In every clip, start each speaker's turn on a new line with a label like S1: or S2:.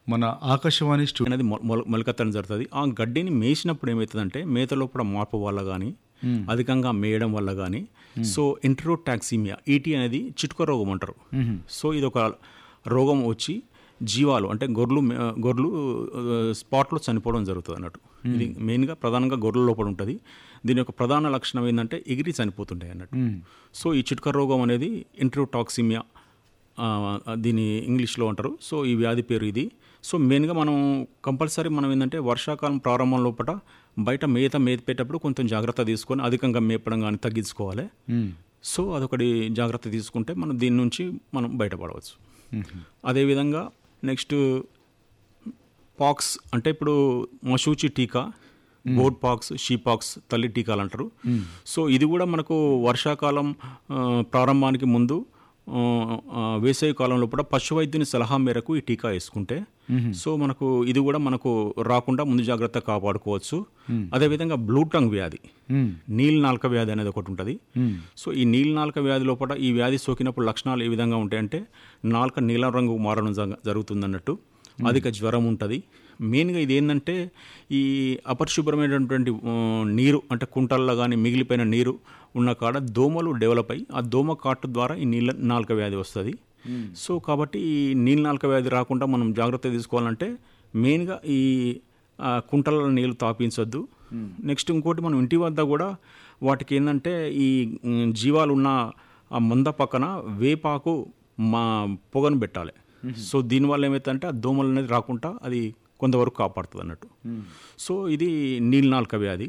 S1: మన ఆకాశవాణి స్టూ
S2: అనేది మొ- మొల- మొలకెత్తడం జరుగుతుంది ఆ గడ్డిని మేసినప్పుడు ఏమవుతుందంటే మేత లోపల మార్పు వల్ల కానీ అధికంగా మేయడం వల్ల కానీ సో ఎంట్రోటాక్సిమియా ఈటీ అనేది చిటుక రోగం అంటారు సో ఇది ఒక రోగం వచ్చి జీవాలు అంటే గొర్రెలు మే- గొర్రెలు ఆ, స్పాట్లో చనిపోవడం జరుగుతుంది అన్నట్టు ఇది మెయిన్గా ప్రధానంగా గొర్రెల లోపల ఉంటుంది దీని యొక్క ప్రధాన లక్షణం ఏంటంటే ఎగిరి చనిపోతుంటాయి అన్నట్టు సో ఈ చిటుక రోగం అనేది ఎంట్రోటాక్సిమియా ఆ, దీని ఇంగ్లీష్లో అంటారు సో ఈ వ్యాధి పేరు ఇది సో మెయిన్గా మనం కంపల్సరీ మనం ఏంటంటే వర్షాకాలం ప్రారంభం లోపల బయట మేత మేపేటప్పుడు కొంచెం జాగ్రత్త తీసుకొని అధికంగా మేపడం కానీ తగ్గించుకోవాలి సో అదొకటి జాగ్రత్త తీసుకుంటే మనం దీని నుంచి మనం బయటపడవచ్చు అదేవిధంగా నెక్స్ట్ పాక్స్ అంటే ఇప్పుడు మషూచి టీకా బోర్డ్ పాక్స్ షీ పాక్స్ తల్లి టీకాలు అంటారు సో ఇది కూడా మనకు వర్షాకాలం ఆ, ప్రారంభానికి ముందు ఆ, ఆ, వేసవి కాలంలో కూడా పశు వైద్యుని సలహా మేరకు ఈ టీకా వేసుకుంటే సో మనకు ఇది కూడా మనకు రాకుండా ముందు జాగ్రత్త కాపాడుకోవచ్చు అదేవిధంగా బ్లూ టంగ్ వ్యాధి నీల్ నాల్క వ్యాధి అనేది ఒకటి ఉంటుంది సో ఈ నీల్ నాల్క వ్యాధి లోపల ఈ వ్యాధి సోకినప్పుడు లక్షణాలు ఏ విధంగా ఉంటాయంటే నాల్క నీలం రంగు మారడం జరగ- జరుగుతుందన్నట్టు అధిక జ్వరం ఉంటుంది మెయిన్గా ఇది ఏంటంటే ఈ అపరిశుభ్రమైనటువంటి ఆ, నీరు అంటే కుంటల్లో కానీ మిగిలిపోయిన నీరు ఉన్న కాడ దోమలు డెవలప్ అయ్యి ఆ దోమ కాటు ద్వారా ఈ నీళ్ళ నాలుక వ్యాధి వస్తుంది సో కాబట్టి ఈ నీళ్ళ నాలుక వ్యాధి రాకుండా మనం జాగ్రత్త తీసుకోవాలంటే మెయిన్గా ఈ ఆ, కుంటలలో నీళ్ళు తాపించొద్దు నెక్స్ట్ ఇంకోటి మనం ఇంటి వద్ద కూడా వాటికి ఏంటంటే ఈ ఉమ్, జీవాలు ఉన్న ఆ మంద పక్కన వేపాకు మా పొగను పెట్టాలి సో దీనివల్ల ఏమవుతుందంటే ఆ దోమలు అనేది రాకుండా అది కొంతవరకు కాపాడుతుంది అన్నట్టు సో ఇది నీళ్ళనాల్క వ్యాధి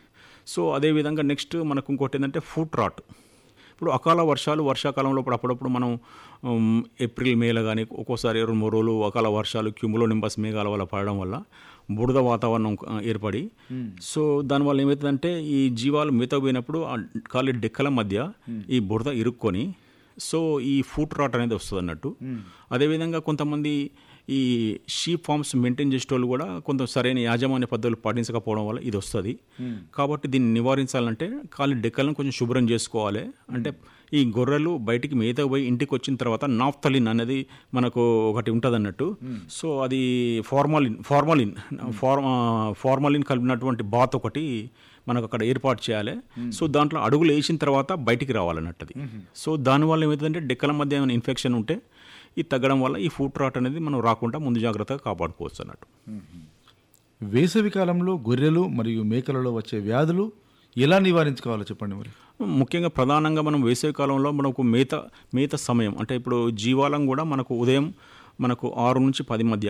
S2: సో అదేవిధంగా నెక్స్ట్ మనకు ఇంకోటి ఏంటంటే ఫుట్ రాట్ ఇప్పుడు అకాల వర్షాలు వర్షాకాలంలో ఇప్పుడు అప్పుడప్పుడు మనం ఉమ్, ఏప్రిల్ మేలో కానీ ఒక్కోసారి రెండు మూడు రోజులు అకాల వర్షాలు క్యూములో నింబస్ మేఘాల వల్ల పడడం వల్ల బురద వాతావరణం ఆ, ఏర్పడి సో దానివల్ల ఏమవుతుందంటే ఈ జీవాలు మిగతా పోయినప్పుడు ఆ కాలి డెక్కల మధ్య ఈ బురద ఇరుక్కొని సో ఈ ఫుట్ రాట్ అనేది వస్తుంది అన్నట్టు అదేవిధంగా కొంతమంది ఈ షీప్ ఫార్మ్స్ మెయింటైన్ చేసేటోళ్ళు కూడా కొంత సరైన యాజమాన్య పద్ధతులు పాటించకపోవడం వల్ల ఇది వస్తుంది కాబట్టి దీన్ని నివారించాలంటే కాలి డెక్కలను కొంచెం శుభ్రం చేసుకోవాలి అంటే ఈ గొర్రెలు బయటికి మేతకు పోయి ఇంటికి వచ్చిన తర్వాత నాఫ్తలిన్ అనేది మనకు ఒకటి ఉంటుంది అన్నట్టు సో అది ఫార్మాలిన్ ఫార్మాలిన్ ఫార్ ఫార్మాలిన్ కలిపినటువంటి బాత్ ఒకటి మనకు అక్కడ ఏర్పాటు చేయాలి సో దాంట్లో అడుగులు వేసిన తర్వాత బయటికి రావాలన్నట్టు అది సో దానివల్ల ఏమవుతుందంటే డెక్కల మధ్య ఏమైనా ఇన్ఫెక్షన్ ఉంటే ఇది తగ్గడం వల్ల ఈ ఫుడ్ రాట్ అనేది మనం రాకుండా ముందు జాగ్రత్తగా కాపాడుకోవచ్చు అన్నట్టు
S1: వేసవి కాలంలో గొర్రెలు మరియు మేకలలో వచ్చే వ్యాధులు ఎలా నివారించుకోవాలో చెప్పండి మరి
S2: ముఖ్యంగా ప్రధానంగా మనం వేసవి కాలంలో మనకు మేత మేత సమయం అంటే ఇప్పుడు జీవాలం కూడా మనకు ఉదయం మనకు ఆరు నుంచి పది మధ్య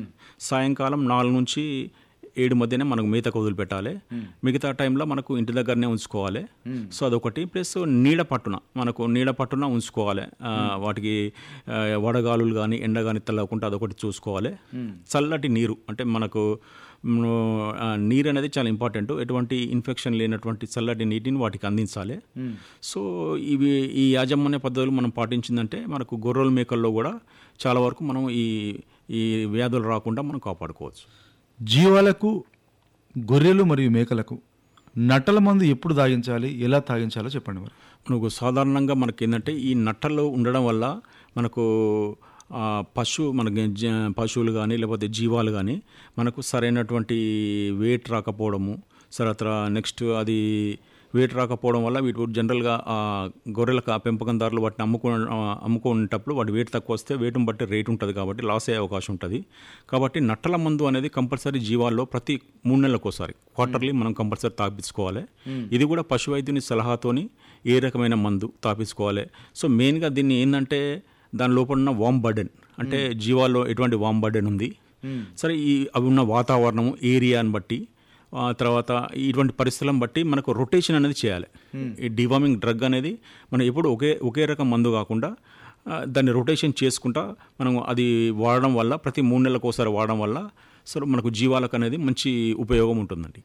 S2: సాయంకాలం నాలుగు నుంచి ఏడు మధ్యనే మనకు మేతకు వదిలిపెట్టాలి మిగతా టైంలో మనకు ఇంటి దగ్గరనే ఉంచుకోవాలి సో అదొకటి ప్లస్ నీడ పట్టున మనకు నీడ పట్టున ఉంచుకోవాలి ఆ, వాటికి ఆ, వడగాలులు కానీ ఎండ కానీ తల్లకుండా అదొకటి చూసుకోవాలి చల్లటి నీరు అంటే మనకు మ్, ఆ, నీరు అనేది చాలా ఇంపార్టెంట్ ఎటువంటి ఇన్ఫెక్షన్ లేనటువంటి చల్లటి నీటిని వాటికి అందించాలి సో ఇవి ఈ యాజమాన్య పద్ధతులు మనం పాటించిందంటే మనకు గొర్రెల మేకల్లో కూడా చాలా వరకు మనం ఈ ఈ వ్యాధులు రాకుండా మనం కాపాడుకోవచ్చు
S1: జీవాలకు గొర్రెలు మరియు మేకలకు నట్టల మందు ఎప్పుడు తాగించాలి ఎలా తాగించాలో చెప్పండి మరి
S2: మనకు సాధారణంగా మనకి ఏంటంటే ఈ నట్టల్లో ఉండడం వల్ల మనకు ఆ, పశు మనకి జ- పశువులు కానీ లేకపోతే జీవాలు కానీ మనకు సరైనటువంటి వెయిట్ రాకపోవడము తర్వాత నెక్స్ట్ అది వెయిట్ రాకపోవడం వల్ల వీటి జనరల్గా ఆ గొర్రెలకు ఆ పెంపకందారులు వాటిని అమ్ముకో ఆ, అమ్ముకునేటప్పుడు వాటి వెయిట్ తక్కువ వస్తే వెయిట్ని బట్టి రేట్ ఉంటుంది కాబట్టి లాస్ అయ్యే అవకాశం ఉంటుంది కాబట్టి నట్టల మందు అనేది కంపల్సరీ జీవాల్లో ప్రతి మూడు నెలలకు ఒకసారి క్వార్టర్లీ మనం కంపల్సరీ తాపించుకోవాలి ఇది కూడా పశు వైద్యుని సలహాతోని ఏ రకమైన మందు తాపించుకోవాలి సో మెయిన్గా దీన్ని ఏంటంటే దాని లోపల ఉన్న వామ్ బర్డెన్ అంటే జీవాల్లో ఎటువంటి వామ్ బర్డెన్ ఉంది సరే ఈ అవి ఉన్న వాతావరణము ఏరియాని బట్టి ఆ తర్వాత ఇటువంటి పరిస్థితులను బట్టి మనకు రొటేషన్ అనేది చేయాలి ఈ డివార్మింగ్ డ్రగ్ అనేది మనం ఎప్పుడు ఒకే ఒకే రకం మందు కాకుండా ఆ, దాన్ని రొటేషన్ చేసుకుంటా మనం అది వాడడం వల్ల ప్రతి మూడు నెలలకు ఒకసారి వాడడం వల్ల సో మనకు జీవాలకు అనేది మంచి ఉపయోగం ఉంటుందండి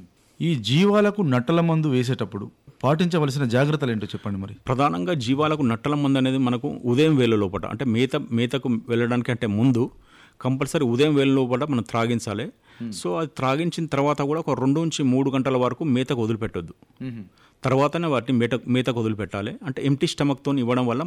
S1: ఈ జీవాలకు నట్టల మందు వేసేటప్పుడు పాటించవలసిన జాగ్రత్తలు ఏంటో చెప్పండి మరి
S2: ప్రధానంగా జీవాలకు నట్టల మందు అనేది మనకు ఉదయం వేళ లోపల అంటే మేత మేతకు వెళ్ళడానికి అంటే ముందు కంపల్సరీ ఉదయం వేళ లోపల మనం త్రాగించాలి సో అది త్రాగించిన తర్వాత కూడా ఒక రెండు నుంచి మూడు గంటల వరకు మేతకు వదిలిపెట్టొద్దు తర్వాతనే వాటిని మేత మేతకు వదిలిపెట్టాలి అంటే ఎంటీ స్టమక్తో ఇవ్వడం వల్ల